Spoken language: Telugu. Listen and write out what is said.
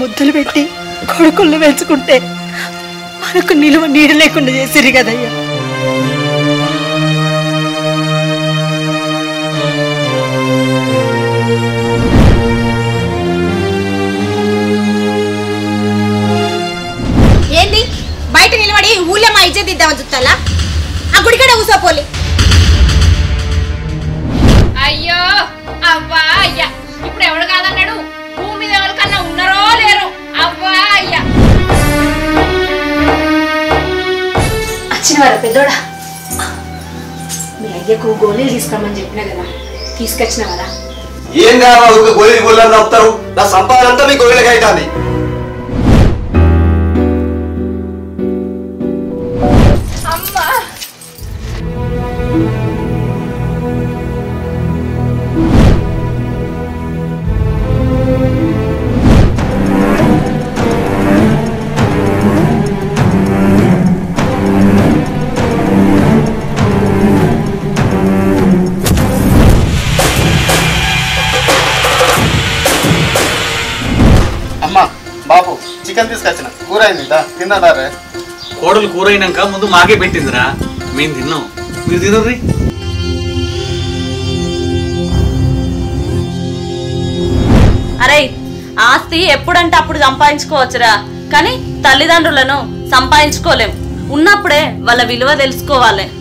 ముద్దలు పెట్టి కొడుకుళ్ళు పెంచుకుంటే మనకు నిలువ నీడ లేకుండా చేసిరు కదయ్యా ఏంది బయట నిలబడి ఊళ్ళో మా ఇజ్జత్ ఇద్దామని చూస్తాలా ఆ గుడికడ కూసోపోలి అయ్యో అవ్వా అయ్యా ఇప్పుడు ఎవడు కాదన్నాడు భూమి మీద ఎవరికన్నా ఉన్నారో లేరు అవ్వా అయ్యా వచ్చినవారా పెద్దోడా మీ అయ్యకు గోళీలు తీసుకురమ్మని చెప్పినా కదా తీసుకొచ్చినవారా ఏం కావాలి ఊరికే గోళీలు గోళీలు నవ్వుతారు నా సంపాదన అంతా మీ గోళీలకి అవుతుంది అమ్మా అమ్మా బాబు చికెన్ తీసుకొచ్చిన కూర అయింది దా తిన్నాడారే కోడలు కూరైనాక ముందు మాకే పెట్టిందిరా మేము తిన్నాం మీరు తినర్రి అరే ఆస్తి ఎప్పుడంటే అప్పుడు సంపాదించుకోవచ్చురా కానీ తల్లిదండ్రులను సంపాదించుకోలేం ఉన్నప్పుడే వాళ్ళ విలువ తెలుసుకోవాలి